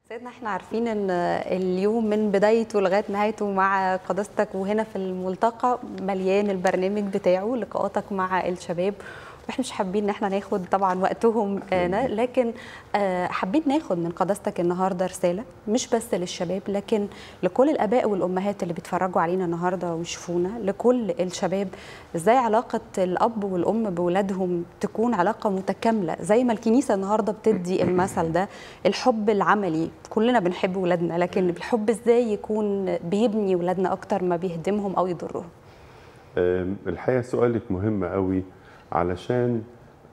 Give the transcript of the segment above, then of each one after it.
سيدنا احنا عارفين ان اليوم من بدايته لغايه نهايته مع قداستك وهنا في الملتقى مليان البرنامج بتاعه لقاءاتك مع الشباب واحنا مش حابين ان احنا ناخد طبعا وقتهم آه لكن آه حابين ناخد من قداستك النهارده رساله مش بس للشباب لكن لكل الاباء والامهات اللي بيتفرجوا علينا النهارده ويشوفونا لكل الشباب ازاي علاقه الاب والام باولادهم تكون علاقه متكامله زي ما الكنيسه النهارده بتدي المثل ده الحب العملي كلنا بنحب ولادنا لكن الحب ازاي يكون بيبني ولادنا اكتر ما بيهدمهم او يضرهم الحقيقه سؤالك مهم قوي علشان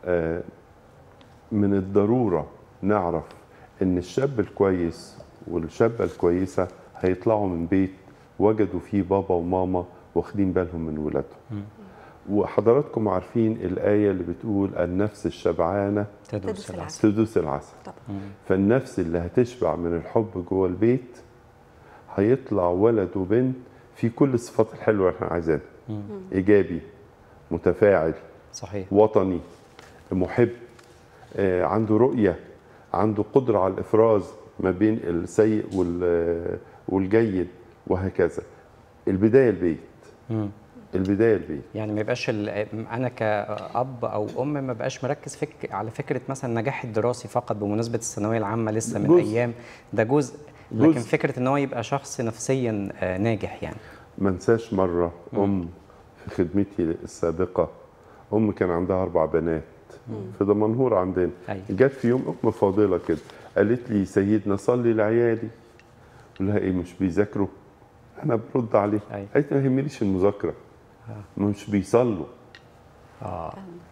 من الضروره نعرف ان الشاب الكويس والشابه الكويسه هيطلعوا من بيت وجدوا فيه بابا وماما واخدين بالهم من ولادهم وحضراتكم عارفين الآية اللي بتقول النفس الشبعانة تدوس العسل تدوس العسل طبعا فالنفس اللي هتشبع من الحب جوه البيت هيطلع ولد وبنت في كل الصفات الحلوة اللي احنا عايزينها إيجابي متفاعل صحيح وطني محب آه، عنده رؤية عنده قدرة على الإفراز ما بين السيء وال- والجيد وهكذا البداية البيت مم. البداية البيت يعني ما يبقاش ال- انا كاب او ام ما بقاش مركز فك على فكره مثلا النجاح الدراسي فقط بمناسبه الثانويه العامه لسه من جزء. ايام ده جزء لكن جزء. فكره ان هو يبقى شخص نفسيا آه، ناجح يعني ما انساش مرة أم في خدمتي السابقة أم كان عندها أربع بنات في دمنهور عندنا أيوة. جت في يوم أم فاضلة كده قالت لي سيدنا صلي لعيالي قلت لها إيه مش بيذاكروا أنا برد عليه أيوة. قالت لي ما يهمنيش المذاكرة مش بيصلوا اه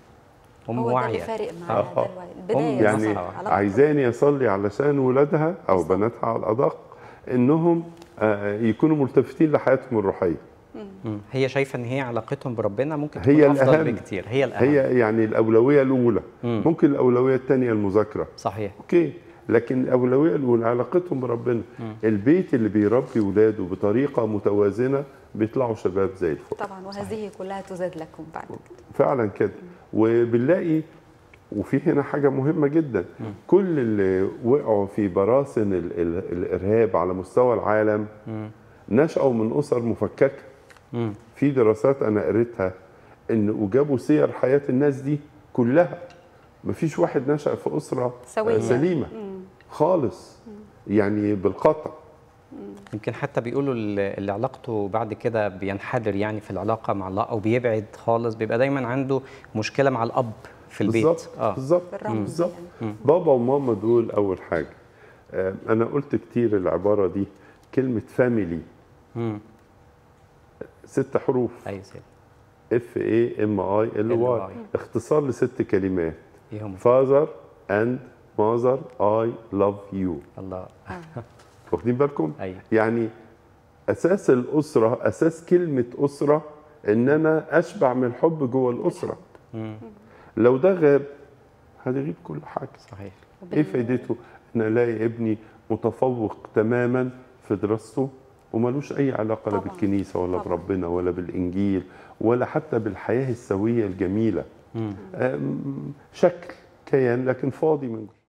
ام هو ده اللي واعيه فارق معانا آه. ده الوعي. البدايه يعني صح. علاقة عايزاني أصلي علشان ولادها أو بالظبط. بناتها على الأدق إنهم آه، يكونوا ملتفتين لحياتهم الروحية مم. هي شايفه ان هي علاقتهم بربنا ممكن تكون هي افضل الأهم. بكتير هي الاهم هي يعني الأولوية الأولى مم. ممكن الأولوية الثانية المذاكرة صحيح اوكي لكن الاولويه الاولى علاقتهم بربنا البيت اللي بيربي ولاده بطريقه متوازنه بيطلعوا شباب زي الفل طبعا وهذه كلها تزاد لكم بعد كده فعلا كده وبنلاقي وفي هنا حاجه مهمه جدا كل اللي وقعوا في براثن ال ال الارهاب على مستوى العالم نشأوا من اسر مفككه مم. في دراسات انا قريتها ان وجابوا سير حياه الناس دي كلها مفيش واحد نشأ في اسره سوية. سليمه خالص يعني بالقطع يمكن حتى بيقولوا اللي اللي علاقته بعد كده بينحدر يعني في العلاقه مع الله او بيبعد خالص بيبقى دايما عنده مشكله مع الاب في البيت بالظبط بالظبط بالرمز بالظبط يعني. بابا وماما دول اول حاجه آه، انا قلت كتير العباره دي كلمه فاميلي مم. ست حروف ايوه سيدي اف اي ام اي ال واي LY. اختصار لست كلمات ايه هم فاذر اند ماذر اي لاف يو الله واخدين بالكم ايوه يعني اساس الاسره اساس كلمه اسره ان انا اشبع من الحب جوه الاسره مم. لو ده غاب هتغيب كل حاجه صحيح ايه فايدته ان الاقي ابني متفوق تماما في دراسته وملوش اي علاقه لا طبعاً. بالكنيسه ولا طبعاً. بربنا ولا بالانجيل ولا حتى بالحياه السويه الجميله مم. أم، شكل كيان لكن فاضي من جوه